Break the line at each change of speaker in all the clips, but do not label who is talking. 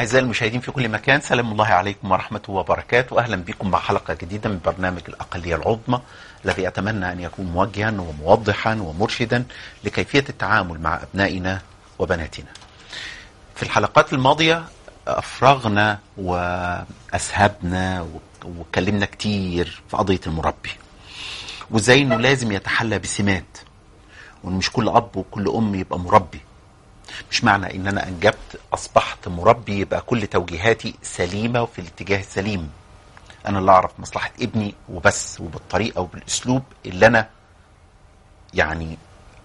أعزائي المشاهدين في كل مكان سلام الله عليكم ورحمة وبركاته أهلا بكم مع حلقة جديدة من برنامج الأقلية العظمى الذي أتمنى أن يكون موجها وموضحا ومرشدا لكيفية التعامل مع أبنائنا وبناتنا في الحلقات الماضية أفرغنا وأسهبنا واتكلمنا كتير في قضية المربي وازاي انه لازم يتحلى بسمات وان مش كل اب وكل ام يبقى مربي مش معنى ان انا انجبت اصبحت مربي يبقى كل توجيهاتي سليمه وفي الاتجاه السليم انا اللي اعرف مصلحه ابني وبس وبالطريقه وبالاسلوب اللي انا يعني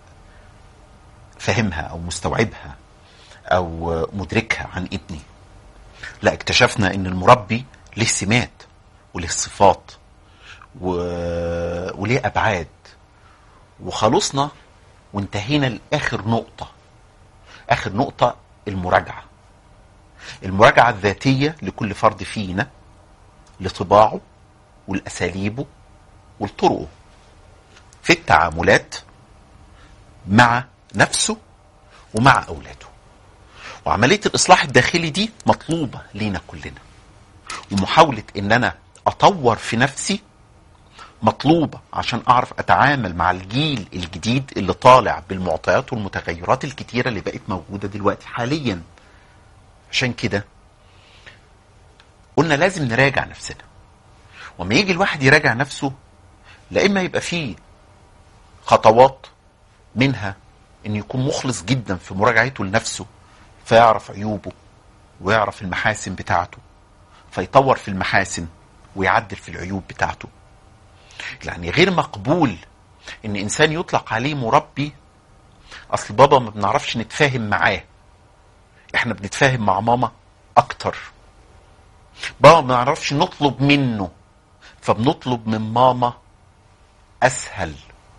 فاهمها او مستوعبها او مدركها عن ابني لا اكتشفنا ان المربي له سمات وله صفات و... وليه ابعاد وخلصنا وانتهينا لاخر نقطه اخر نقطه المراجعه المراجعه الذاتيه لكل فرد فينا لطباعه والاساليبه ولطرقه في التعاملات مع نفسه ومع اولاده وعمليه الاصلاح الداخلي دي مطلوبه لينا كلنا ومحاوله ان انا اطور في نفسي مطلوبة عشان أعرف أتعامل مع الجيل الجديد اللي طالع بالمعطيات والمتغيرات الكتيرة اللي بقت موجودة دلوقتي حاليا عشان كده قلنا لازم نراجع نفسنا وما يجي الواحد يراجع نفسه لا إما يبقى فيه خطوات منها إن يكون مخلص جدا في مراجعته لنفسه فيعرف عيوبه ويعرف المحاسن بتاعته فيطور في المحاسن ويعدل في العيوب بتاعته يعني غير مقبول ان انسان يطلق عليه مربي اصل بابا ما بنعرفش نتفاهم معاه احنا بنتفاهم مع ماما اكتر بابا ما بنعرفش نطلب منه فبنطلب من ماما اسهل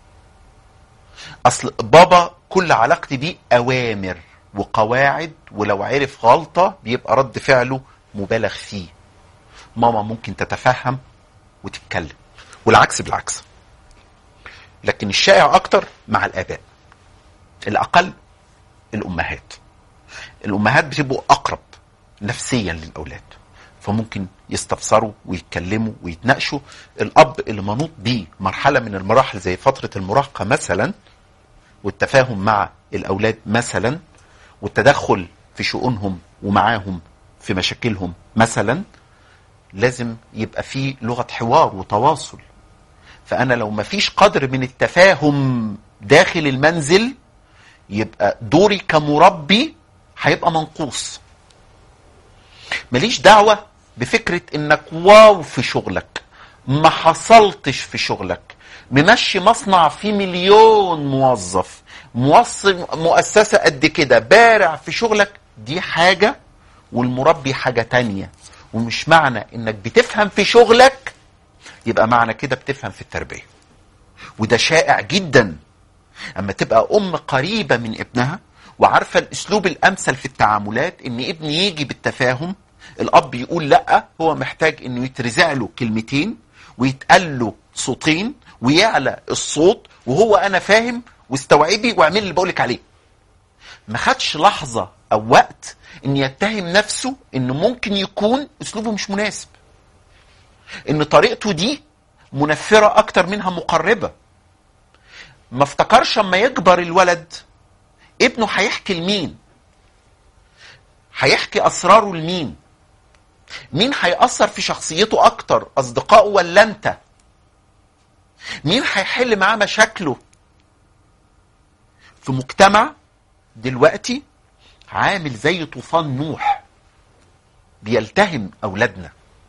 اصل بابا كل علاقتي بيه اوامر وقواعد ولو عرف غلطه بيبقى رد فعله مبالغ فيه ماما ممكن تتفهم وتتكلم والعكس بالعكس لكن الشائع اكتر مع الاباء الاقل الامهات الامهات بتبقوا اقرب نفسيا للاولاد فممكن يستفسروا ويتكلموا ويتناقشوا الاب اللي منوط بيه مرحله من المراحل زي فتره المراهقه مثلا والتفاهم مع الاولاد مثلا والتدخل في شؤونهم ومعاهم في مشاكلهم مثلا لازم يبقى في لغه حوار وتواصل فانا لو ما فيش قدر من التفاهم داخل المنزل يبقى دوري كمربي هيبقى منقوص ماليش دعوة بفكرة انك واو في شغلك ما حصلتش في شغلك ممشي مصنع فيه مليون موظف موصل مؤسسة قد كده بارع في شغلك دي حاجة والمربي حاجة تانية ومش معنى انك بتفهم في شغلك يبقى معنى كده بتفهم في التربية وده شائع جدا اما تبقى ام قريبة من ابنها وعارفة الاسلوب الامثل في التعاملات ان ابني يجي بالتفاهم الاب يقول لا هو محتاج انه يترزع له كلمتين ويتقال له صوتين ويعلى الصوت وهو انا فاهم واستوعبي واعمل اللي بقولك عليه ما خدش لحظة او وقت ان يتهم نفسه انه ممكن يكون اسلوبه مش مناسب ان طريقته دي منفرة اكتر منها مقربة ما افتكرش اما يكبر الولد ابنه هيحكي لمين هيحكي اسراره لمين مين هيأثر في شخصيته اكتر اصدقائه ولا انت مين هيحل معاه مشاكله في مجتمع دلوقتي عامل زي طوفان نوح بيلتهم اولادنا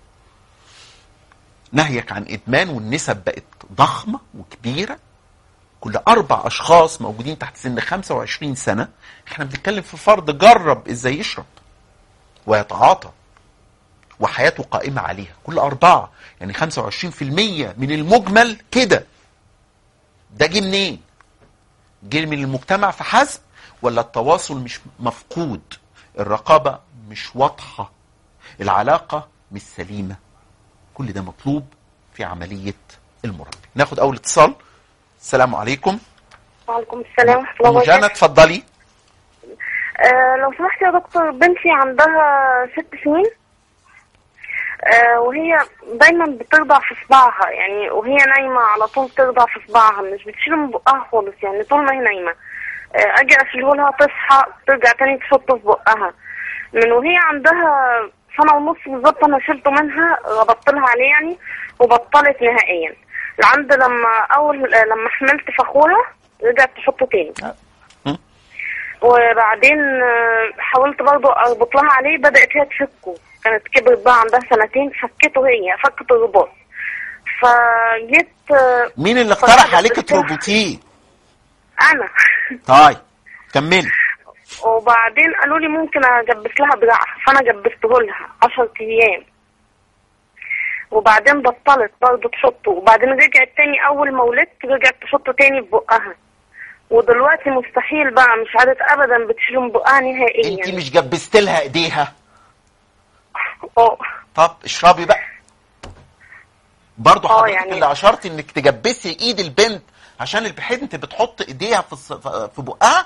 نهيك عن ادمان والنسب بقت ضخمه وكبيره كل اربع اشخاص موجودين تحت سن 25 سنه احنا بنتكلم في فرد جرب ازاي يشرب ويتعاطى وحياته قائمه عليها كل اربعه يعني 25% من المجمل كده ده جه منين؟ جه من المجتمع فحسب ولا التواصل مش مفقود الرقابه مش واضحه العلاقه مش سليمه كل ده مطلوب في عمليه المربي ناخد اول اتصال السلام عليكم
وعليكم السلام ورحمة الله
ام جانا
وبركاته
اتفضلي
آه لو سمحت يا دكتور بنتي عندها ست سنين آه وهي دايما بترضع في صباعها يعني وهي نايمة على طول ترضع في صباعها مش بتشيله من بقها خالص يعني طول ما هي نايمة آه اجي اشيله لها تصحى ترجع تاني تحطه في بقها من وهي عندها سنة ونص بالظبط انا شلته منها ربطت لها عليه يعني وبطلت نهائيا لعند لما اول آه، لما حملت في اخوها رجعت تحطه تاني
م?
وبعدين آه، حاولت برضو اربط لها عليه بدات هي تفكه كانت كبرت بقى عندها سنتين فكته هي فكت الرباط فجيت آه،
مين اللي اقترح
فقعدت
عليك
قلت-
تربطيه
انا
طيب كملي
وبعدين قالوا لي ممكن اجبس لها دراعها فانا جبسته لها 10 ايام وبعدين بطلت برضه تحطه وبعدين رجعت تاني اول ما ولدت رجعت تحطه تاني في بقها ودلوقتي مستحيل بقى مش عادت ابدا بتشيله من بقها نهائيا
انت مش جبست لها ايديها
اه
طب اشربي بقى برضه
آه،
حضرتك
يعني-
اللي اشرتي انك تجبسي ايد البنت عشان البنت بتحط ايديها في الص- في بقها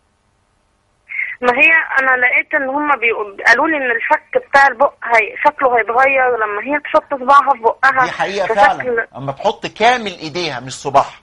ما هي انا لقيت ان هم قالوا لي ان الفك بتاع البق هي شكله هيتغير لما هي تحط صباعها في بقها
دي حقيقه
في
فعلا
شكل-
اما تحط كامل ايديها مش صباعها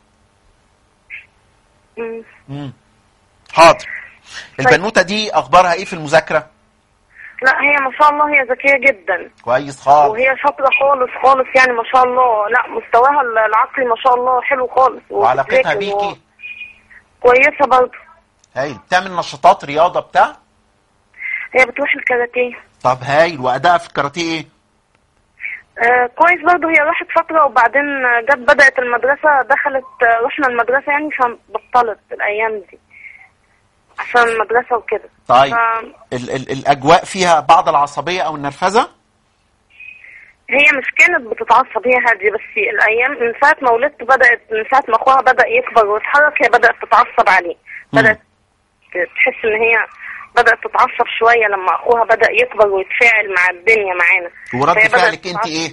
مم.
مم. حاضر البنوته دي اخبارها ايه في المذاكره
لا هي ما شاء الله هي ذكيه جدا
كويس خالص
وهي شاطره خالص خالص يعني ما شاء الله لا مستواها العقلي ما شاء الله حلو خالص
وعلاقتها
وبتذاكر و-
بيكي
كويسه برضه
هايل بتعمل نشاطات رياضه بتاع
هي بتروح الكاراتيه
طب هايل وادائها في الكاراتيه ايه
آه كويس برضه هي راحت فتره وبعدين جت بدات المدرسه دخلت آه، رحنا المدرسه يعني فبطلت الايام دي عشان المدرسه وكده
طيب
ف-
ال ال الاجواء فيها بعض العصبيه او النرفزه
هي مش كانت بتتعصب هي هادية بس الأيام من ساعة ما ولدت بدأت من ساعة ما أخوها بدأ يكبر ويتحرك هي بدأت تتعصب عليه
مم.
بدأت تحس إن هي بدأت تتعصب شوية لما أخوها بدأ يكبر ويتفاعل مع الدنيا معانا
ورد
فهي بدأت
فعلك انت
تتعصب.
ايه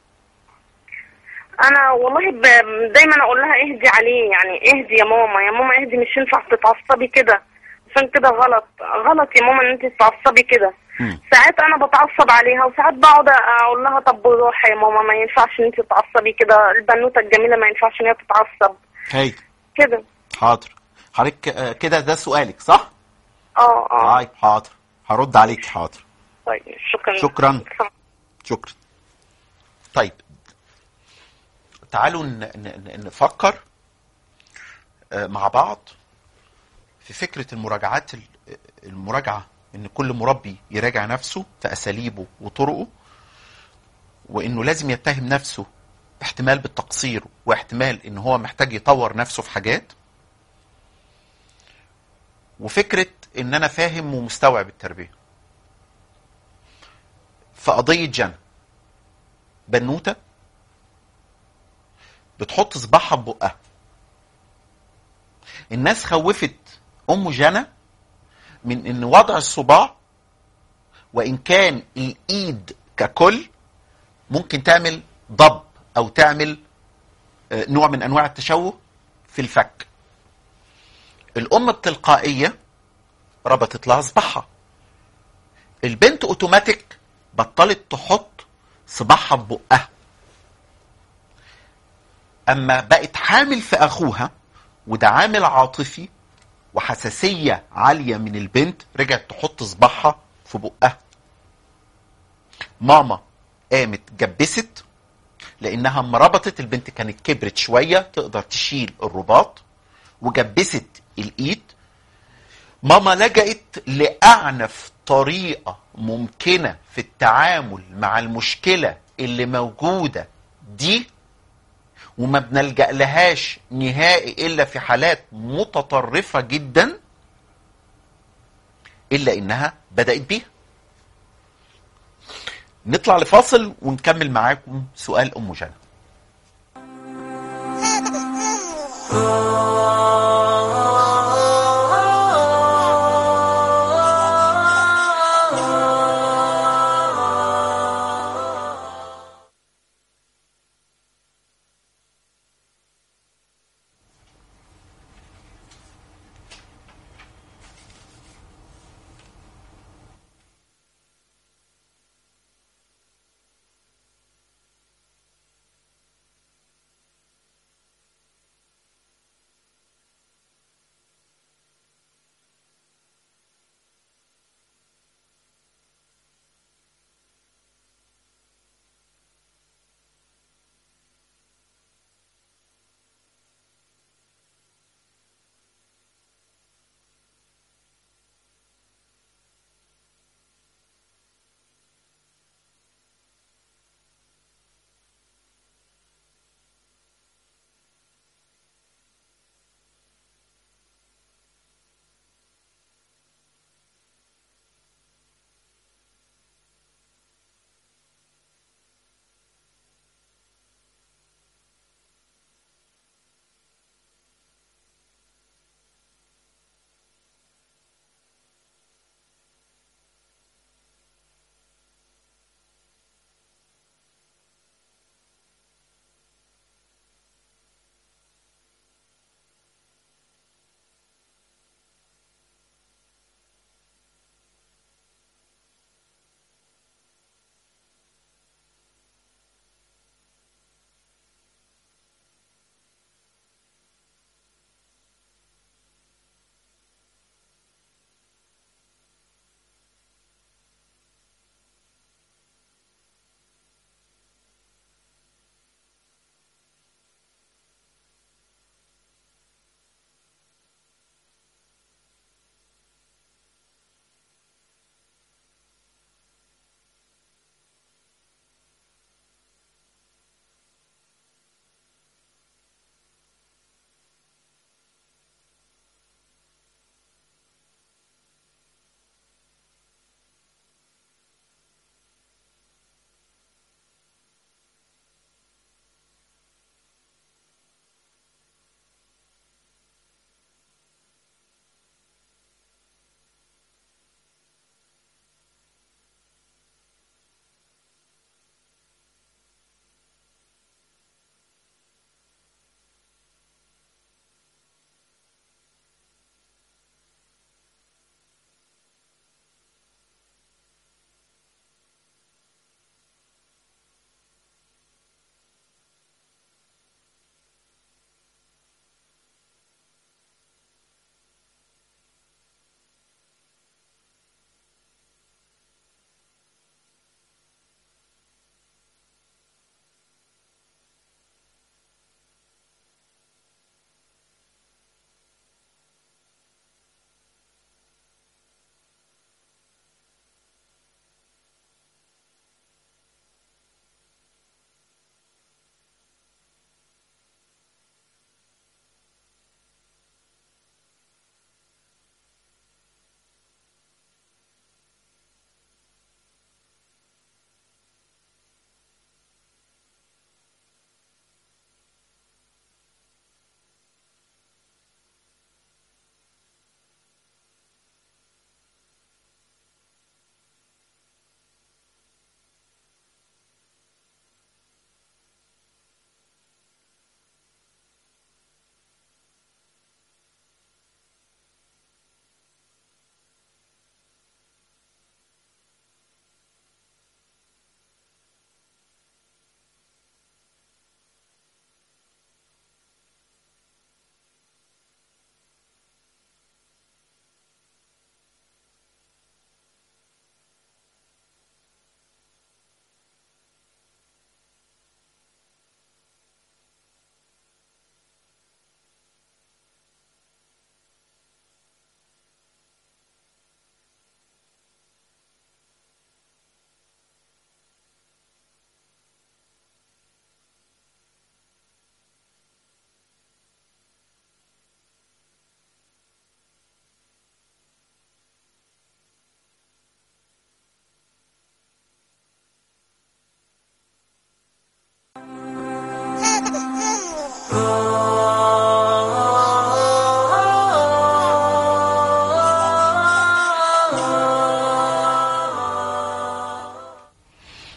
أنا والله ب... دايما أقول لها اهدي عليه يعني اهدي يا ماما يا ماما اهدي مش ينفع تتعصبي كده عشان كده غلط غلط يا ماما إن أنت تتعصبي كده
مم.
ساعات انا بتعصب عليها وساعات بقعد اقول لها طب بالراحه يا ماما ما ينفعش ان انت تتعصبي كده البنوته الجميله ما ينفعش ان هي تتعصب
هايل
كده
حاضر حضرتك آه، كده ده سؤالك صح
اه اه
طيب حاضر هرد عليك حاضر
طيب شكرا
شكرا. شكرا طيب تعالوا ن- ن- ن- نفكر آه، مع بعض في فكرة المراجعات ال- المراجعة ان كل مربي يراجع نفسه في اساليبه وطرقه وانه لازم يتهم نفسه احتمال بالتقصير واحتمال ان هو محتاج يطور نفسه في حاجات وفكرة ان انا فاهم ومستوعب التربية في قضية جنى بنوتة بتحط صباعها في بقها الناس خوفت ام جنى من ان وضع الصباع وان كان الايد ككل ممكن تعمل ضب او تعمل آه، نوع من انواع التشوه في الفك الام بتلقائيه ربطت لها صباعها البنت اوتوماتيك بطلت تحط صباعها في بقها اما بقت حامل في اخوها وده عامل عاطفي وحساسيه عاليه من البنت رجعت تحط صباعها في بقها ماما قامت جبست لانها اما ربطت البنت كانت كبرت شويه تقدر تشيل الرباط وجبست الايد ماما لجأت لأعنف طريقة ممكنة في التعامل مع المشكلة اللي موجودة دي وما بنلجأ لهاش نهائي إلا في حالات متطرفة جدا إلا إنها بدأت بيها نطلع لفاصل ونكمل معاكم سؤال أم جنى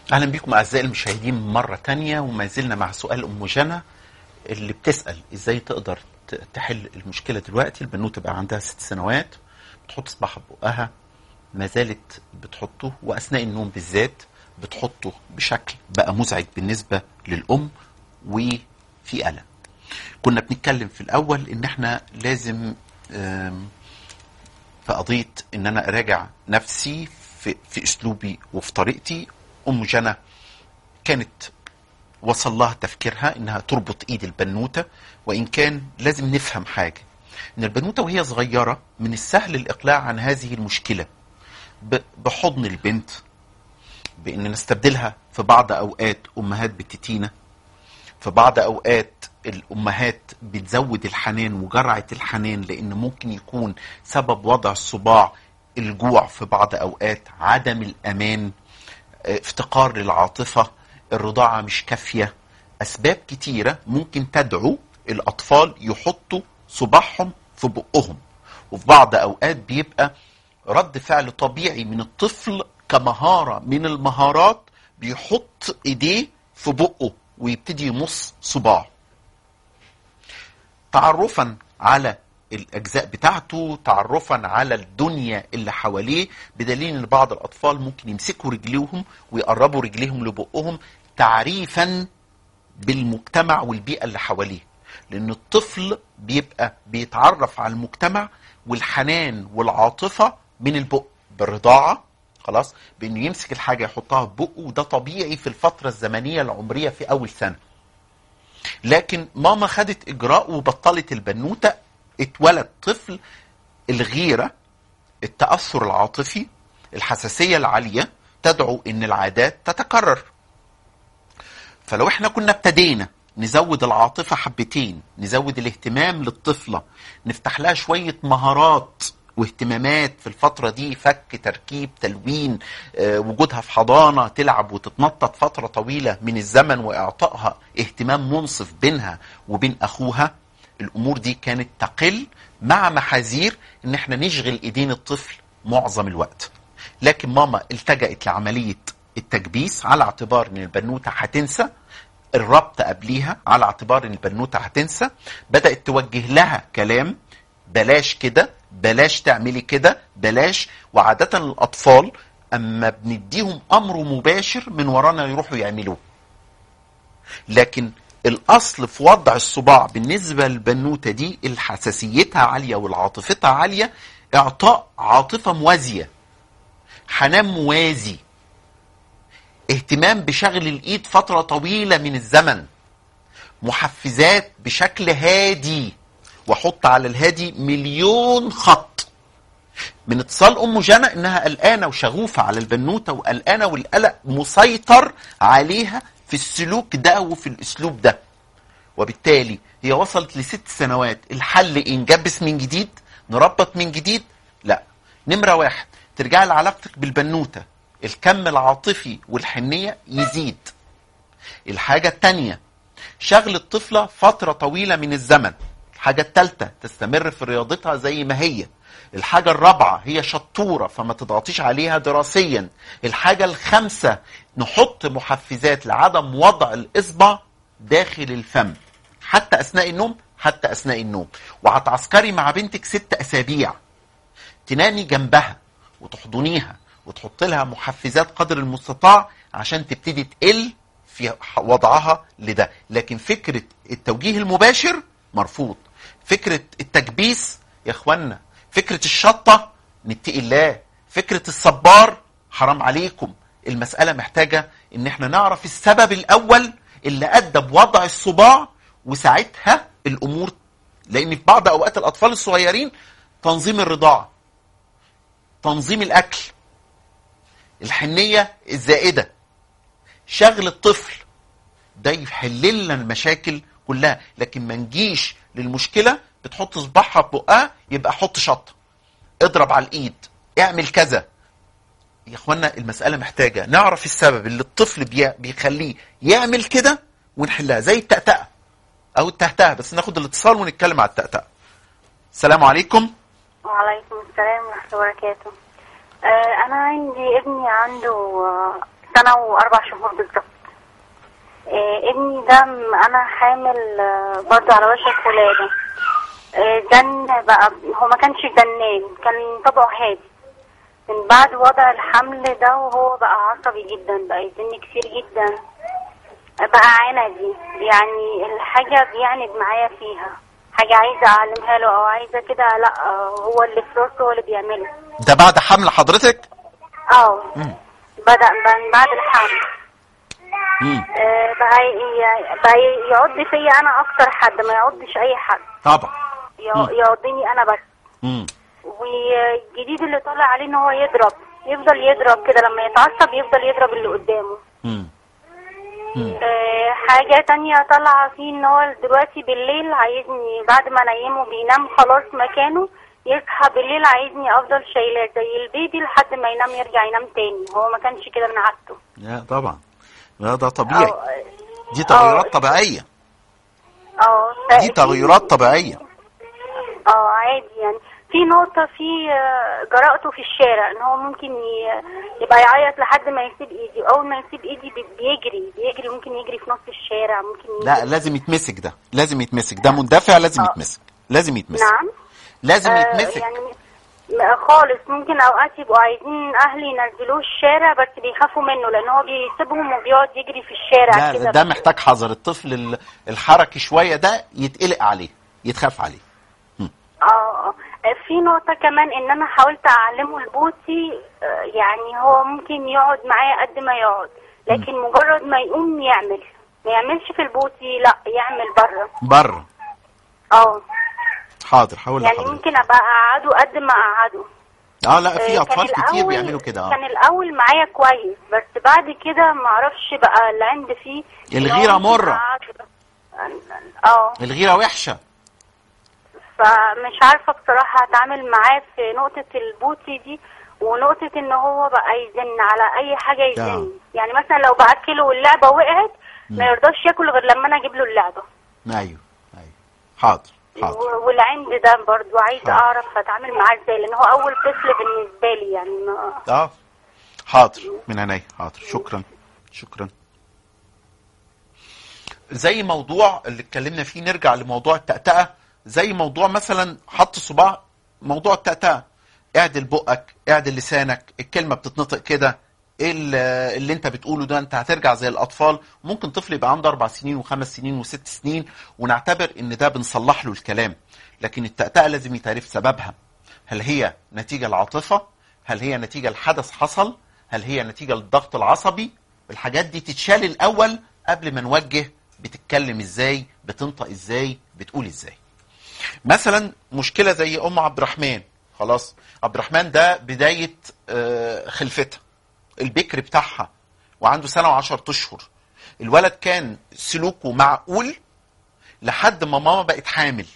اهلا بكم اعزائي المشاهدين مره تانية وما زلنا مع سؤال ام جنى اللي بتسال ازاي تقدر ت- تحل المشكله دلوقتي البنوته بقى عندها ست سنوات بتحط صباعها في بقها ما زالت بتحطه واثناء النوم بالذات بتحطه بشكل بقى مزعج بالنسبه للام وفي الم كنا بنتكلم في الاول ان احنا لازم آم، في قضيه ان انا اراجع نفسي في, في اسلوبي وفي طريقتي ام جنى كانت وصل لها تفكيرها انها تربط ايد البنوته وان كان لازم نفهم حاجه ان البنوته وهي صغيره من السهل الاقلاع عن هذه المشكله ب- بحضن البنت بان نستبدلها في بعض اوقات امهات بالتتينه في بعض اوقات الامهات بتزود الحنان وجرعه الحنان لان ممكن يكون سبب وضع الصباع الجوع في بعض اوقات عدم الامان آه، افتقار للعاطفه الرضاعه مش كافيه اسباب كتيره ممكن تدعو الاطفال يحطوا صباعهم في بقهم وفي بعض اوقات بيبقى رد فعل طبيعي من الطفل كمهاره من المهارات بيحط ايديه في بقه ويبتدي يمص صباعه تعرفا على الاجزاء بتاعته تعرفا على الدنيا اللي حواليه بدليل ان بعض الاطفال ممكن يمسكوا رجليهم ويقربوا رجليهم لبقهم تعريفا بالمجتمع والبيئه اللي حواليه لان الطفل بيبقى بيتعرف على المجتمع والحنان والعاطفه من البق بالرضاعه خلاص بانه يمسك الحاجه يحطها في بقه وده طبيعي في الفتره الزمنيه العمريه في اول سنه لكن ماما خدت اجراء وبطلت البنوته اتولد طفل الغيره التاثر العاطفي الحساسيه العاليه تدعو ان العادات تتكرر فلو احنا كنا ابتدينا نزود العاطفه حبتين نزود الاهتمام للطفله نفتح لها شويه مهارات واهتمامات في الفترة دي فك تركيب تلوين آه، وجودها في حضانة تلعب وتتنطط فترة طويلة من الزمن وإعطائها اهتمام منصف بينها وبين أخوها الأمور دي كانت تقل مع محاذير إن احنا نشغل إيدين الطفل معظم الوقت لكن ماما التجأت لعملية التكبيس على اعتبار إن البنوتة هتنسى الربط قبليها على اعتبار ان البنوته هتنسى بدات توجه لها كلام بلاش كده بلاش تعملي كده بلاش وعاده الاطفال اما بنديهم امر مباشر من ورانا يروحوا يعملوه لكن الاصل في وضع الصباع بالنسبه للبنوته دي الحساسيتها عاليه والعاطفتها عاليه اعطاء عاطفه موازيه حنان موازي اهتمام بشغل الايد فتره طويله من الزمن محفزات بشكل هادي واحط على الهادي مليون خط من اتصال ام جنى انها قلقانه وشغوفه على البنوته وقلقانه والقلق مسيطر عليها في السلوك ده وفي الاسلوب ده وبالتالي هي وصلت لست سنوات الحل إيه؟ نجبس من جديد نربط من جديد لا نمرة واحد ترجع لعلاقتك بالبنوتة الكم العاطفي والحنية يزيد الحاجة التانية شغل الطفلة فترة طويلة من الزمن الحاجة التالتة تستمر في رياضتها زي ما هي الحاجة الرابعة هي شطورة فما تضغطيش عليها دراسيا الحاجة الخامسة نحط محفزات لعدم وضع الإصبع داخل الفم حتى أثناء النوم حتى أثناء النوم وهتعسكري مع بنتك ست أسابيع تنامي جنبها وتحضنيها وتحط لها محفزات قدر المستطاع عشان تبتدي تقل في وضعها لده لكن فكرة التوجيه المباشر مرفوض فكرة التكبيس يا اخوانا فكرة الشطة نتقي الله فكرة الصبار حرام عليكم المسألة محتاجة ان احنا نعرف السبب الاول اللي ادى بوضع الصباع وساعتها الامور لان في بعض اوقات الاطفال الصغيرين تنظيم الرضاعة تنظيم الاكل الحنية الزائدة شغل الطفل ده يحل لنا المشاكل كلها لكن ما نجيش للمشكله بتحط صباعها في بقها يبقى حط شطه اضرب على الايد اعمل كذا يا اخوانا المساله محتاجه نعرف السبب اللي الطفل بي- بيخليه يعمل كده ونحلها زي التأتأة او التهتهه بس ناخد الاتصال ونتكلم على التأتأة السلام عليكم
وعليكم السلام ورحمة الله وبركاته آه، أنا عندي ابني عنده آه، سنة وأربع شهور بالظبط آه، ابني ده م- أنا حامل آه، برضه على وشك ولادة آه، جن بقى هو ما كانش جنان كان طبعه هادي من بعد وضع الحمل ده وهو بقى عصبي جدا بقى يزن كتير جدا بقى عندي يعني الحاجة بيعند معايا فيها حاجة عايزة أعلمها له أو عايزة كده لا آه، هو اللي في راسه هو اللي بيعمله
ده بعد حمل حضرتك
اه
مم.
بدأ من بعد الحمل
مم.
آه، بقى ي- بقى يعض فيا انا اكتر حد ما يعضش اي حد
طبعا
يع- يعضني انا بس
مم.
والجديد اللي طالع عليه ان هو يضرب يفضل يضرب كده لما يتعصب يفضل يضرب اللي قدامه
مم. مم.
آه، حاجة تانية طالعة فيه ان هو دلوقتي بالليل عايزني بعد ما انيمه بينام خلاص مكانه يصحى بالليل عايزني افضل شايلاه زي البيبي لحد ما ينام يرجع ينام تاني هو ما كانش كده من عادته
لا طبعا لا ده طبيعي
أو-
دي تغيرات طبيعية
اه
دي تغيرات طبيعية
اه عادي يعني في نقطة في آه، جرأته في الشارع ان هو ممكن ي- يبقى يعيط لحد ما يسيب ايدي واول ما يسيب ايدي بي- بيجري بيجري ممكن يجري في نص الشارع ممكن يجري.
لا لازم يتمسك ده لازم يتمسك ده مندفع لازم
آه.
يتمسك لازم يتمسك
نعم
لازم
آه،
يتمسك
يعني م- خالص ممكن اوقات يبقوا عايزين اهلي ينزلوه الشارع بس بيخافوا منه لان هو بيسيبهم وبيقعد يجري في الشارع
لا
كده
ده محتاج حذر الطفل ال- الحركي شوية ده يتقلق عليه يتخاف عليه
اه آه. في نقطة كمان ان انا حاولت اعلمه البوسي آه، يعني هو ممكن يقعد معايا قد ما يقعد لكن مجرد ما يقوم يعمل ما يعملش في البوسي لا يعمل بره
بره
اه
حاضر حاول
يعني
لحضرتك
ممكن ابقى اقعده قد ما اقعده
اه لا
آه،
في
كان
اطفال كتير
الأول-
بيعملوا كده
كان
اه
الاول معايا كويس بس بعد كده ما اعرفش بقى العند فيه إن هو
الغيرة
ممكن
مرة.
أقعده. اه
الغيرة وحشة
فمش عارفة بصراحة اتعامل معاه في نقطة البوتي دي ونقطة ان هو بقى يزن على اي حاجة يزن يعني مثلا لو باكله واللعبة وقعت ما يرضاش ياكل غير لما انا اجيب له اللعبة
ايوه ايوه حاضر حاضر
و- والعند ده برضو عايزة
حاضر.
اعرف اتعامل معاه ازاي لان هو اول طفل بالنسبة لي يعني ما
اه حاضر من عينيا حاضر شكرا شكرا زي موضوع اللي اتكلمنا فيه نرجع لموضوع التأتأة زي موضوع مثلا حط صباع موضوع التأتأة اعدل بقك اعدل لسانك الكلمة بتتنطق كده ايه ال- اللي انت بتقوله ده انت هترجع زي الاطفال ممكن طفل يبقى عنده اربع سنين وخمس سنين وست سنين ونعتبر ان ده بنصلح له الكلام لكن التأتأة لازم يتعرف سببها هل هي نتيجة العاطفة هل هي نتيجة الحدث حصل هل هي نتيجة للضغط العصبي الحاجات دي تتشال الأول قبل ما نوجه بتتكلم ازاي بتنطق ازاي بتقول ازاي مثلا مشكلة زي أم عبد الرحمن خلاص عبد الرحمن ده بداية آه، خلفتها البكر بتاعها وعنده سنة وعشر أشهر الولد كان سلوكه معقول لحد ما ماما بقت حامل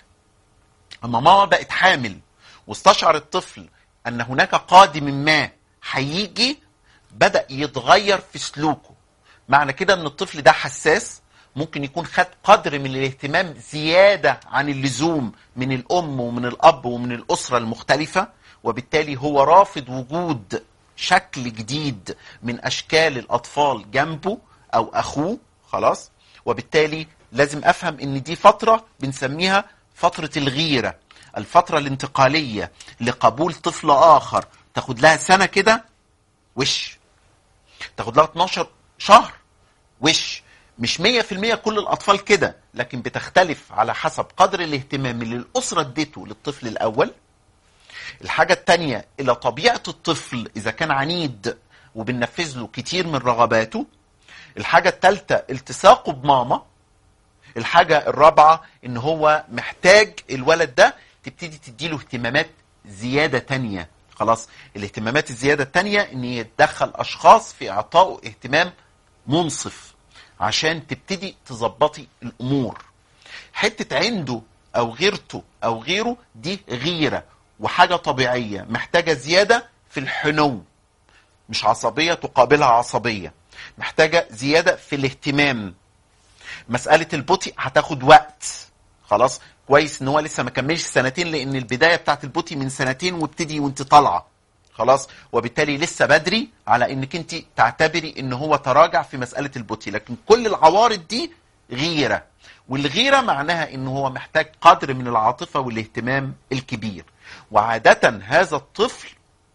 اما ماما بقت حامل واستشعر الطفل ان هناك قادم ما هيجي بدا يتغير في سلوكه معنى كده ان الطفل ده حساس ممكن يكون خد قدر من الاهتمام زياده عن اللزوم من الام ومن الاب ومن الاسره المختلفه وبالتالي هو رافض وجود شكل جديد من اشكال الاطفال جنبه او اخوه خلاص وبالتالي لازم افهم ان دي فتره بنسميها فتره الغيره الفتره الانتقاليه لقبول طفل اخر تاخد لها سنه كده وش تاخد لها 12 شهر وش مش 100% كل الاطفال كده لكن بتختلف على حسب قدر الاهتمام اللي الاسره اديته للطفل الاول الحاجه الثانيه الى طبيعه الطفل اذا كان عنيد وبننفذ له كتير من رغباته الحاجه الثالثه التصاقه بماما الحاجة الرابعة ان هو محتاج الولد ده تبتدي تديله اهتمامات زيادة تانية خلاص الاهتمامات الزيادة التانية ان يتدخل اشخاص في اعطائه اهتمام منصف عشان تبتدي تظبطي الامور حتة عنده او غيرته او غيره دي غيرة وحاجة طبيعية محتاجة زيادة في الحنو مش عصبية تقابلها عصبية محتاجة زيادة في الاهتمام مسألة البوتي هتاخد وقت خلاص كويس ان هو لسه ما كملش سنتين لان البداية بتاعت البوتي من سنتين وابتدي وانت طالعة خلاص وبالتالي لسه بدري على انك انت تعتبري ان هو تراجع في مساله البوتي لكن كل العوارض دي غيره والغيره معناها ان هو محتاج قدر من العاطفه والاهتمام الكبير وعاده هذا الطفل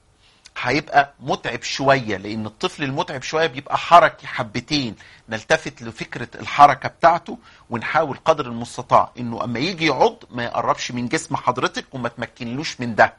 هيبقى متعب شوية لأن الطفل المتعب شوية بيبقى حركي حبتين نلتفت لفكرة الحركة بتاعته ونحاول قدر المستطاع إنه أما يجي يعض ما يقربش من جسم حضرتك وما تمكنلوش من ده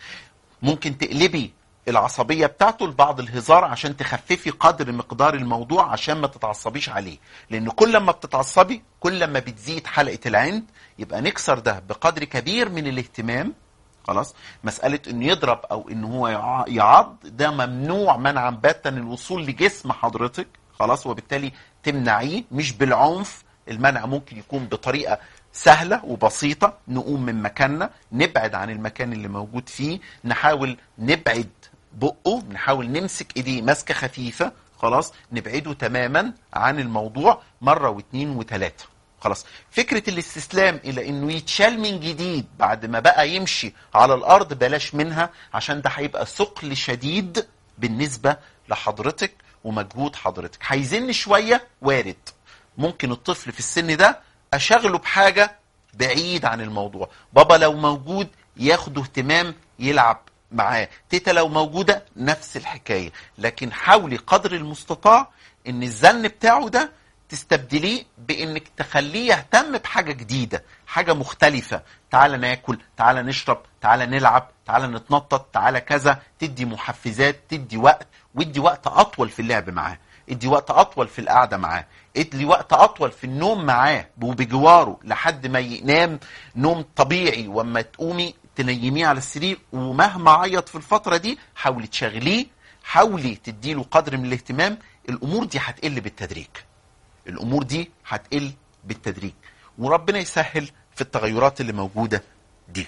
ممكن تقلبي العصبية بتاعته لبعض الهزار عشان تخففي قدر مقدار الموضوع عشان ما تتعصبيش عليه لأن كل ما بتتعصبي كل ما بتزيد حلقة العند يبقى نكسر ده بقدر كبير من الاهتمام خلاص مسألة انه يضرب او انه هو يع- يعض ده ممنوع منعا باتا الوصول لجسم حضرتك خلاص وبالتالي تمنعيه مش بالعنف المنع ممكن يكون بطريقة سهلة وبسيطة نقوم من مكاننا نبعد عن المكان اللي موجود فيه نحاول نبعد بقه نحاول نمسك ايديه ماسكة خفيفة خلاص نبعده تماما عن الموضوع مرة واثنين وثلاثة خلاص فكرة الاستسلام إلى إنه يتشال من جديد بعد ما بقى يمشي على الأرض بلاش منها عشان ده هيبقى ثقل شديد بالنسبة لحضرتك ومجهود حضرتك هيزن شوية وارد ممكن الطفل في السن ده أشغله بحاجة بعيد عن الموضوع بابا لو موجود ياخده اهتمام يلعب معاه تيتا لو موجودة نفس الحكاية لكن حاولي قدر المستطاع ان الزن بتاعه ده تستبدليه بانك تخليه يهتم بحاجه جديده حاجه مختلفه تعالى ناكل تعالى نشرب تعالى نلعب تعالى نتنطط تعالى كذا تدي محفزات تدي وقت وادي وقت اطول في اللعب معاه ادي وقت اطول في القعده معاه ادي وقت اطول في النوم معاه وبجواره لحد ما ينام نوم طبيعي واما تقومي تنيميه على السرير ومهما عيط في الفتره دي حاولي تشغليه حاولي تديله قدر من الاهتمام الامور دي هتقل بالتدريج الامور دي هتقل بالتدريج وربنا يسهل في التغيرات اللي موجوده دي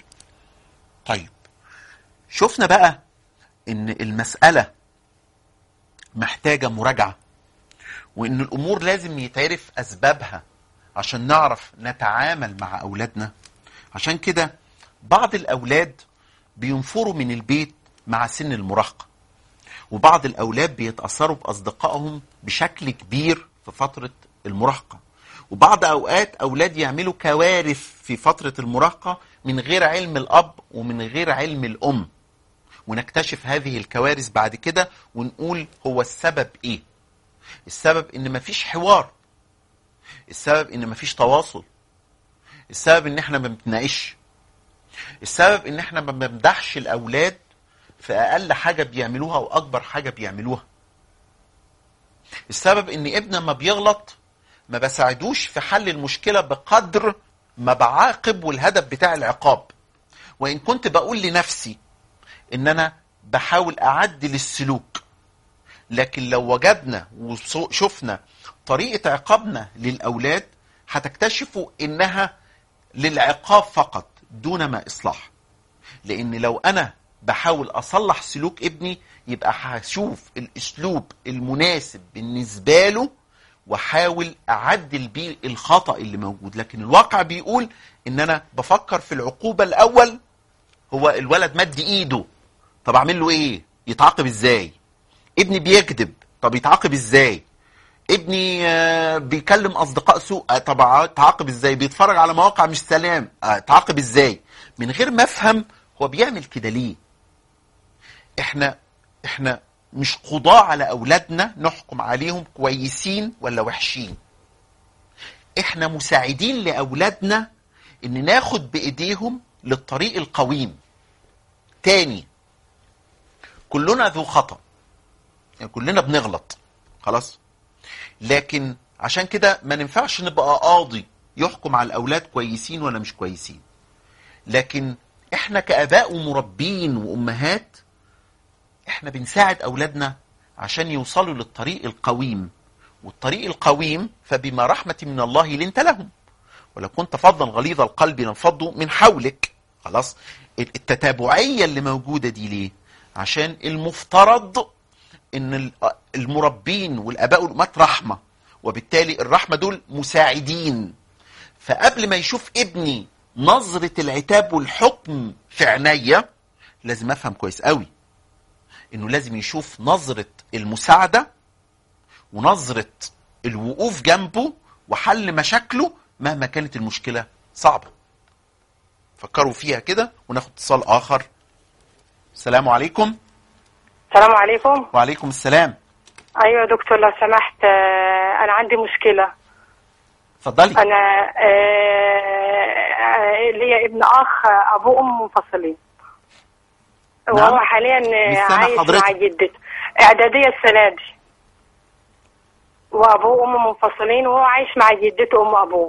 طيب شفنا بقى ان المساله محتاجه مراجعه وان الامور لازم يتعرف اسبابها عشان نعرف نتعامل مع اولادنا عشان كده بعض الاولاد بينفروا من البيت مع سن المراهقه وبعض الاولاد بيتاثروا باصدقائهم بشكل كبير في فتره المراهقه وبعض اوقات اولاد يعملوا كوارث في فتره المراهقه من غير علم الاب ومن غير علم الام ونكتشف هذه الكوارث بعد كده ونقول هو السبب ايه السبب ان مفيش حوار السبب ان مفيش تواصل السبب ان احنا ما بنتناقش السبب ان احنا ما بنمدحش الاولاد في اقل حاجه بيعملوها واكبر حاجه بيعملوها السبب ان ابننا ما بيغلط ما بساعدوش في حل المشكله بقدر ما بعاقب والهدف بتاع العقاب وان كنت بقول لنفسي ان انا بحاول اعدل السلوك لكن لو وجدنا وشفنا طريقه عقابنا للاولاد هتكتشفوا انها للعقاب فقط دون ما اصلاح لان لو انا بحاول اصلح سلوك ابني يبقى هشوف الاسلوب المناسب بالنسبه له واحاول اعدل بيه الخطا اللي موجود لكن الواقع بيقول ان انا بفكر في العقوبه الاول هو الولد مد ايده طب اعمل له ايه يتعاقب ازاي ابني بيكذب طب يتعاقب ازاي ابني آه، بيكلم اصدقاء سوء آه، طب اتعاقب ازاي بيتفرج على مواقع مش سلام آه، اتعاقب ازاي من غير ما افهم هو بيعمل كده ليه احنا احنا مش قضاة على اولادنا نحكم عليهم كويسين ولا وحشين احنا مساعدين لاولادنا ان ناخد بايديهم للطريق القويم تاني كلنا ذو خطأ يعني كلنا بنغلط خلاص لكن عشان كده ما ننفعش نبقى قاضي يحكم على الاولاد كويسين ولا مش كويسين لكن احنا كاباء ومربين وامهات احنا بنساعد اولادنا عشان يوصلوا للطريق القويم والطريق القويم فبما رحمة من الله لنت لهم ولو كنت فظا غليظ القلب لانفضوا من حولك خلاص التتابعية اللي موجودة دي ليه عشان المفترض ان ال- المربين والاباء والامهات رحمة وبالتالي الرحمة دول مساعدين فقبل ما يشوف ابني نظرة العتاب والحكم في عينيا لازم افهم كويس قوي انه لازم يشوف نظرة المساعدة ونظرة الوقوف جنبه وحل مشاكله مهما كانت المشكلة صعبة فكروا فيها كده وناخد اتصال اخر السلام عليكم
السلام عليكم
وعليكم السلام
ايوه يا دكتور لو سمحت آه، انا عندي مشكله
اتفضلي
انا آه، آه، ليا ابن اخ آه، ابوه وامه منفصلين
نعم.
وهو حاليا
مش
آه،
سامع
عايش
حضرتك.
مع جدته اعداديه السنه دي وابوه وامه منفصلين وهو عايش مع جدته ام ابوه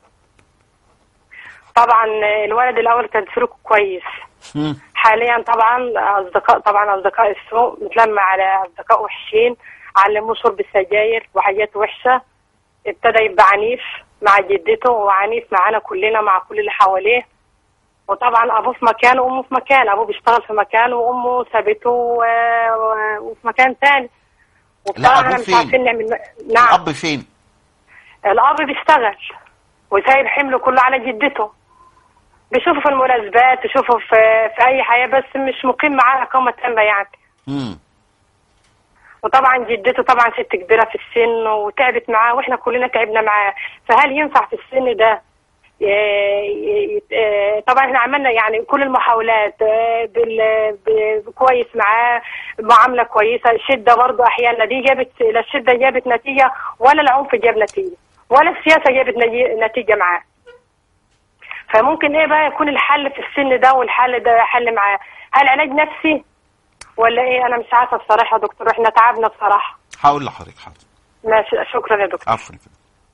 طبعا آه، الولد الاول كان سلوكه كويس
مم.
حاليا طبعا اصدقاء طبعا اصدقاء السوء متلمع على اصدقاء وحشين علموه شرب السجاير وحاجات وحشه ابتدى يبقى عنيف مع جدته وعنيف معانا كلنا مع كل اللي حواليه وطبعا ابوه في مكان وامه في مكان ابوه بيشتغل في مكان وامه سابته و- و- وفي مكان ثاني وبصراحه
أبوه
انا مش
فين؟
عارفين نعمل نعم
الاب فين
الاب بيشتغل وسايب حمله كله على جدته بيشوفه في المناسبات بيشوفه في في اي حياه بس مش مقيم معاه اقامه تامه يعني
مم.
وطبعا جدته طبعا ست كبيره في السن وتعبت معاه واحنا كلنا تعبنا معاه فهل ينفع في السن ده ي- ي- ي- طبعا احنا عملنا يعني كل المحاولات آه، بال- ب- كويس معاه معامله كويسه شده برضه احيانا دي جابت لا الشده جابت نتيجه ولا العنف جاب نتيجه ولا السياسه جابت نجي- نتيجه معاه فممكن ايه بقى يكون الحل في السن ده والحل ده حل معاه هل علاج نفسي ولا ايه انا مش عارفه بصراحه يا دكتور احنا تعبنا بصراحه
هقول لحضرتك حاضر
ماشي شكرا يا دكتور
عفوا يا فندم.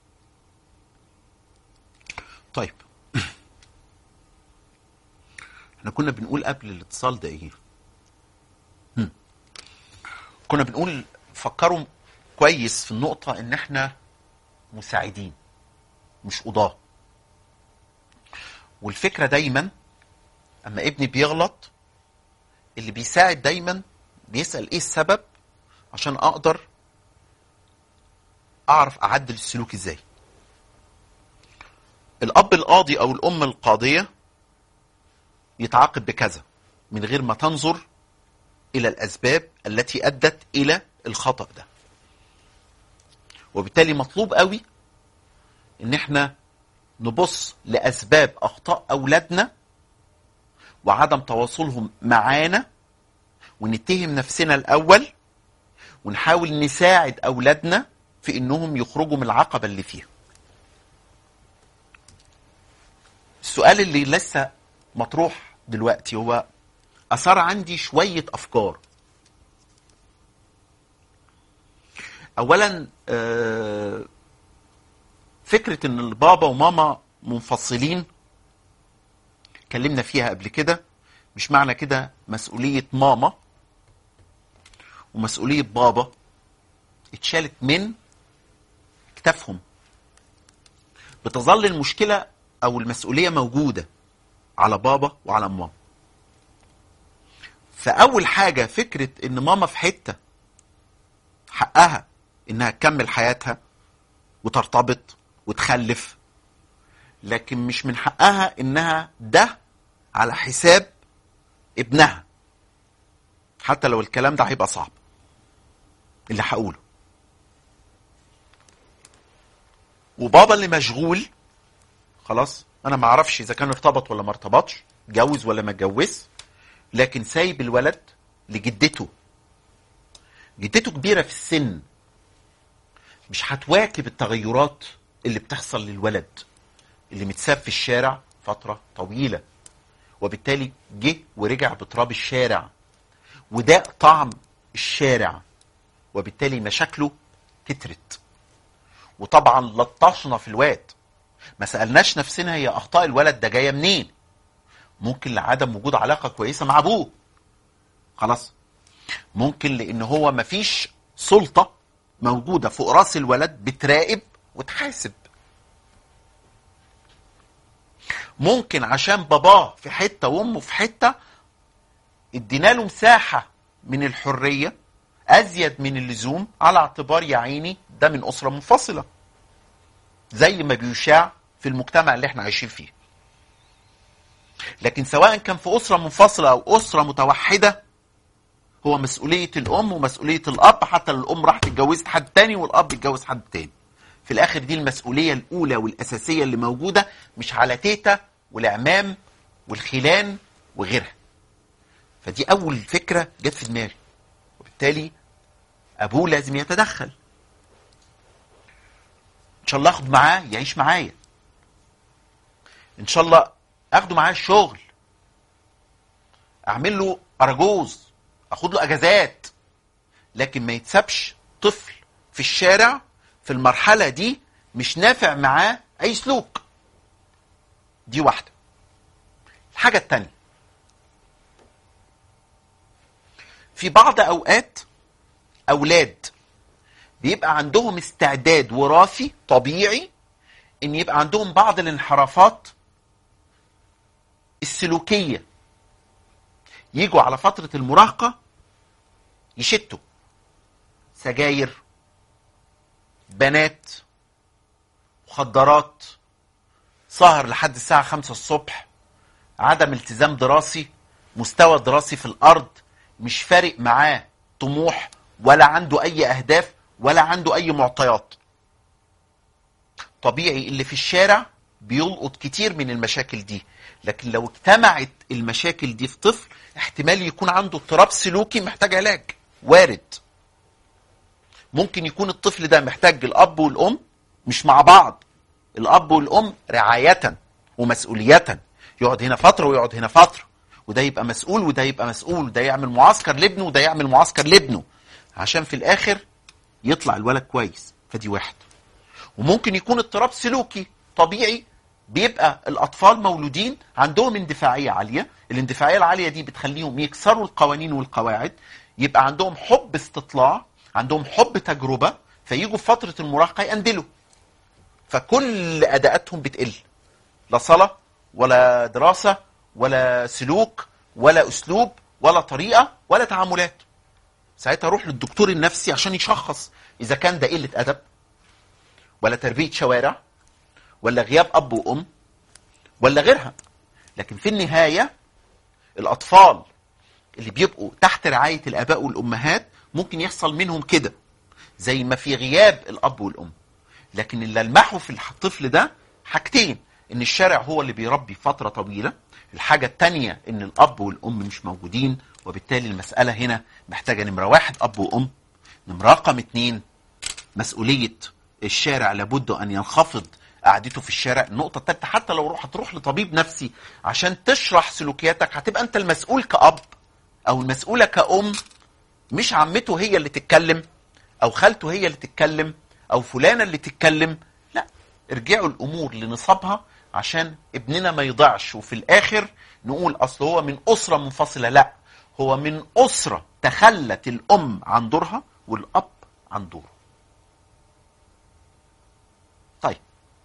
طيب احنا كنا بنقول قبل الاتصال ده ايه هم. كنا بنقول فكروا كويس في النقطة ان احنا مساعدين مش قضاة والفكرة دايما اما ابني بيغلط اللي بيساعد دايما بيسأل ايه السبب عشان اقدر اعرف اعدل السلوك ازاي الاب القاضي او الام القاضيه يتعاقب بكذا من غير ما تنظر الى الاسباب التي ادت الى الخطا ده وبالتالي مطلوب قوي ان احنا نبص لاسباب اخطاء اولادنا وعدم تواصلهم معانا ونتهم نفسنا الاول ونحاول نساعد اولادنا في انهم يخرجوا من العقبه اللي فيها. السؤال اللي لسه مطروح دلوقتي هو اثار عندي شويه افكار. اولا آه، فكره ان البابا وماما منفصلين اتكلمنا فيها قبل كده مش معنى كده مسؤوليه ماما ومسؤوليه بابا اتشالت من كتافهم بتظل المشكلة أو المسؤولية موجودة على بابا وعلى ماما فأول حاجة فكرة إن ماما في حتة حقها إنها تكمل حياتها وترتبط وتخلف لكن مش من حقها إنها ده على حساب ابنها حتى لو الكلام ده هيبقى صعب اللي هقوله وبابا اللي مشغول خلاص انا ما اعرفش اذا كان ارتبط ولا ما ارتبطش اتجوز ولا ما اتجوز لكن سايب الولد لجدته جدته كبيره في السن مش هتواكب التغيرات اللي بتحصل للولد اللي متساب في الشارع فتره طويله وبالتالي جه ورجع بتراب الشارع وده طعم الشارع وبالتالي مشاكله كترت وطبعا لطشنا في الواد ما سالناش نفسنا هي اخطاء الولد ده جايه منين ممكن لعدم وجود علاقه كويسه مع ابوه خلاص ممكن لان هو مفيش سلطه موجوده فوق راس الولد بتراقب وتحاسب ممكن عشان باباه في حته وامه في حته ادينا له مساحه من الحريه ازيد من اللزوم على اعتبار يا عيني ده من اسره منفصله زي ما بيشاع في المجتمع اللي احنا عايشين فيه لكن سواء كان في اسره منفصله او اسره متوحده هو مسؤوليه الام ومسؤوليه الاب حتى لو الام راحت اتجوزت حد تاني والاب اتجوز حد تاني في الاخر دي المسؤوليه الاولى والاساسيه اللي موجوده مش على تيتا والعمام والخلان وغيرها فدي اول فكره جت في دماغي وبالتالي ابوه لازم يتدخل ان شاء الله اخد معاه يعيش معايا ان شاء الله اخده معاه الشغل اعمل له اراجوز اخد له اجازات لكن ما يتسابش طفل في الشارع في المرحله دي مش نافع معاه اي سلوك دي واحده الحاجه التانيه في بعض اوقات اولاد بيبقى عندهم استعداد وراثي طبيعي ان يبقى عندهم بعض الانحرافات السلوكيه يجوا على فتره المراهقه يشتوا سجاير بنات مخدرات سهر لحد الساعه 5 الصبح عدم التزام دراسي مستوى دراسي في الارض مش فارق معاه طموح ولا عنده اي اهداف ولا عنده اي معطيات طبيعي اللي في الشارع بيلقط كتير من المشاكل دي لكن لو اجتمعت المشاكل دي في طفل احتمال يكون عنده اضطراب سلوكي محتاج علاج وارد ممكن يكون الطفل ده محتاج الاب والام مش مع بعض الاب والام رعايه ومسؤوليه يقعد هنا فتره ويقعد هنا فتره وده يبقى مسؤول وده يبقى مسؤول وده يعمل معسكر لابنه وده يعمل معسكر لابنه عشان في الاخر يطلع الولد كويس فدي واحد وممكن يكون اضطراب سلوكي طبيعي بيبقى الاطفال مولودين عندهم اندفاعيه عاليه الاندفاعيه العاليه دي بتخليهم يكسروا القوانين والقواعد يبقى عندهم حب استطلاع عندهم حب تجربه فيجوا في فتره المراهقه يندلوا فكل اداءاتهم بتقل لا صلاه ولا دراسه ولا سلوك ولا اسلوب ولا طريقه ولا تعاملات ساعتها اروح للدكتور النفسي عشان يشخص اذا كان ده قله ادب ولا تربيه شوارع ولا غياب اب وام ولا غيرها لكن في النهايه الاطفال اللي بيبقوا تحت رعايه الاباء والامهات ممكن يحصل منهم كده زي ما في غياب الاب والام لكن اللي لمحه في الطفل ده حاجتين ان الشارع هو اللي بيربي فتره طويله الحاجه الثانيه ان الاب والام مش موجودين وبالتالي المساله هنا محتاجه نمره واحد اب وام نمره رقم اتنين مسؤوليه الشارع لابد ان ينخفض قعدته في الشارع النقطة الثالثة حتى لو روح هتروح لطبيب نفسي عشان تشرح سلوكياتك هتبقى انت المسؤول كأب او المسؤولة كأم مش عمته هي اللي تتكلم او خالته هي اللي تتكلم او فلانة اللي تتكلم لا ارجعوا الامور لنصابها عشان ابننا ما يضيعش وفي الاخر نقول اصل هو من اسرة منفصلة لا هو من اسرة تخلت الام عن دورها والاب عن دوره طيب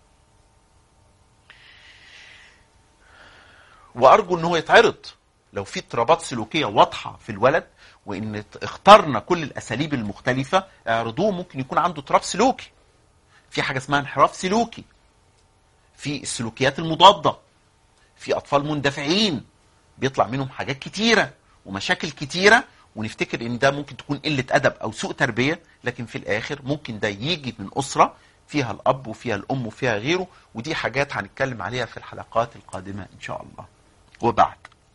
وارجو ان هو يتعرض لو في اضطرابات سلوكيه واضحه في الولد وان اخترنا كل الاساليب المختلفه اعرضوه ممكن يكون عنده اضطراب سلوكي في حاجه اسمها انحراف سلوكي في السلوكيات المضاده في اطفال مندفعين بيطلع منهم حاجات كتيره ومشاكل كتيره ونفتكر ان ده ممكن تكون قله ادب او سوء تربيه لكن في الاخر ممكن ده يجي من اسره فيها الاب وفيها الام وفيها غيره ودي حاجات هنتكلم عليها في الحلقات القادمه ان شاء الله وبعد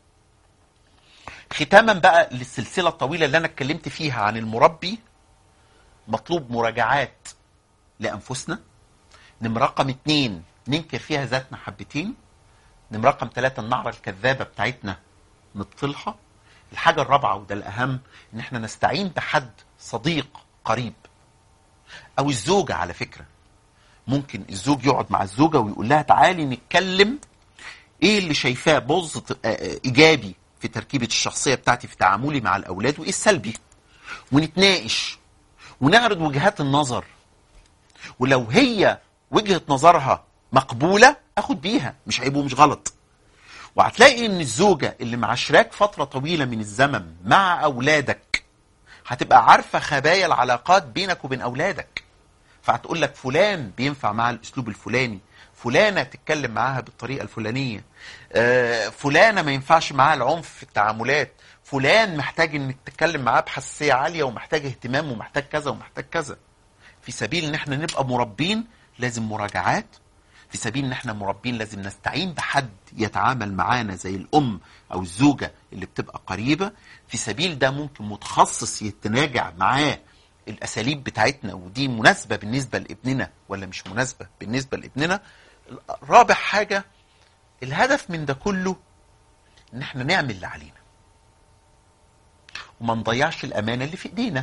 ختاما بقى للسلسله الطويله اللي انا اتكلمت فيها عن المربي مطلوب مراجعات لانفسنا نمرة رقم اتنين ننكر فيها ذاتنا حبتين نمرة رقم ثلاثة النعرة الكذابة بتاعتنا نبطلها الحاجة الرابعة وده الأهم إن احنا نستعين بحد صديق قريب أو الزوجة على فكرة ممكن الزوج يقعد مع الزوجة ويقول لها تعالي نتكلم ايه اللي شايفاه بوزط ايجابي في تركيبه الشخصيه بتاعتي في تعاملي مع الاولاد وايه السلبي ونتناقش ونعرض وجهات النظر ولو هي وجهه نظرها مقبوله اخد بيها مش عيب ومش غلط وهتلاقي ان الزوجه اللي معاشراك فتره طويله من الزمن مع اولادك هتبقى عارفه خبايا العلاقات بينك وبين اولادك فهتقول لك فلان بينفع مع الاسلوب الفلاني فلانة تتكلم معاها بالطريقة الفلانية آه، فلانة ما ينفعش معاها العنف في التعاملات فلان محتاج انك تتكلم معاه بحساسية عالية ومحتاج اهتمام ومحتاج كذا ومحتاج كذا في سبيل ان احنا نبقى مربين لازم مراجعات في سبيل ان احنا مربين لازم نستعين بحد يتعامل معانا زي الام او الزوجة اللي بتبقى قريبة في سبيل ده ممكن متخصص يتناجع معاه الاساليب بتاعتنا ودي مناسبة بالنسبة لابننا ولا مش مناسبة بالنسبة لابننا رابع حاجة الهدف من ده كله ان احنا نعمل اللي علينا وما نضيعش الامانة اللي في ايدينا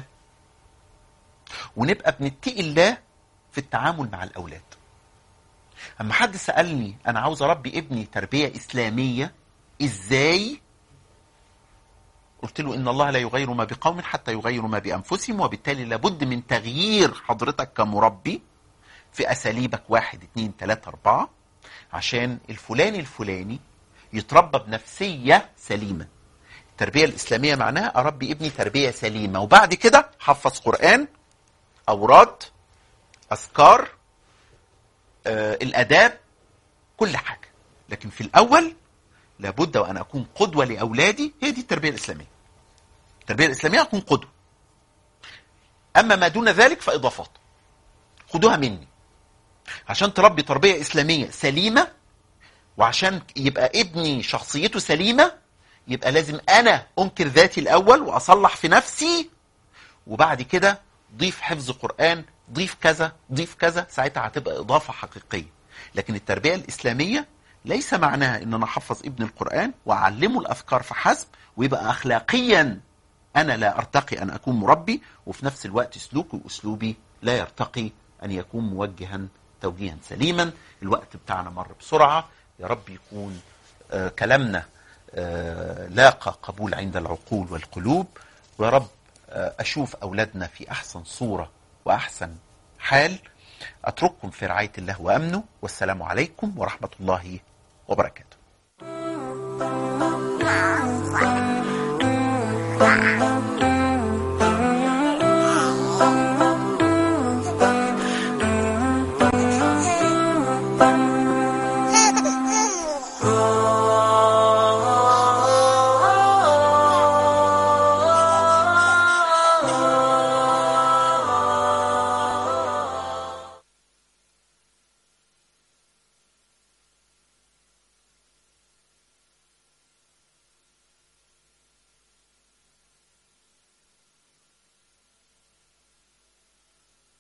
ونبقى بنتقي الله في التعامل مع الاولاد اما حد سالني انا عاوز اربي ابني تربيه اسلاميه ازاي قلت له ان الله لا يغير ما بقوم حتى يغيروا ما بانفسهم وبالتالي لابد من تغيير حضرتك كمربي في اساليبك واحد اتنين تلاته اربعه عشان الفلاني الفلاني يتربى بنفسيه سليمه التربيه الاسلاميه معناها اربي ابني تربيه سليمه وبعد كده حفظ قران اوراد اذكار آه، الاداب كل حاجه لكن في الاول لابد وان اكون قدوه لاولادي هي دي التربيه الاسلاميه التربيه الاسلاميه اكون قدوه اما ما دون ذلك فاضافات خدوها مني عشان تربي تربيه اسلاميه سليمه وعشان يبقى ابني شخصيته سليمه يبقى لازم انا انكر ذاتي الاول واصلح في نفسي وبعد كده ضيف حفظ قرآن ضيف كذا ضيف كذا ساعتها هتبقى إضافة حقيقية لكن التربية الإسلامية ليس معناها ان انا احفظ ابن القرآن واعلمه الافكار فحسب ويبقى اخلاقيا انا لا ارتقي ان اكون مربي وفي نفس الوقت سلوكي واسلوبي لا يرتقي ان يكون موجها توجيها سليما الوقت بتاعنا مر بسرعة يا رب يكون آه كلامنا آه لاقى قبول عند العقول والقلوب ويا رب آه اشوف اولادنا في احسن صورة واحسن حال اترككم في رعاية الله وامنه والسلام عليكم ورحمة الله وبركاته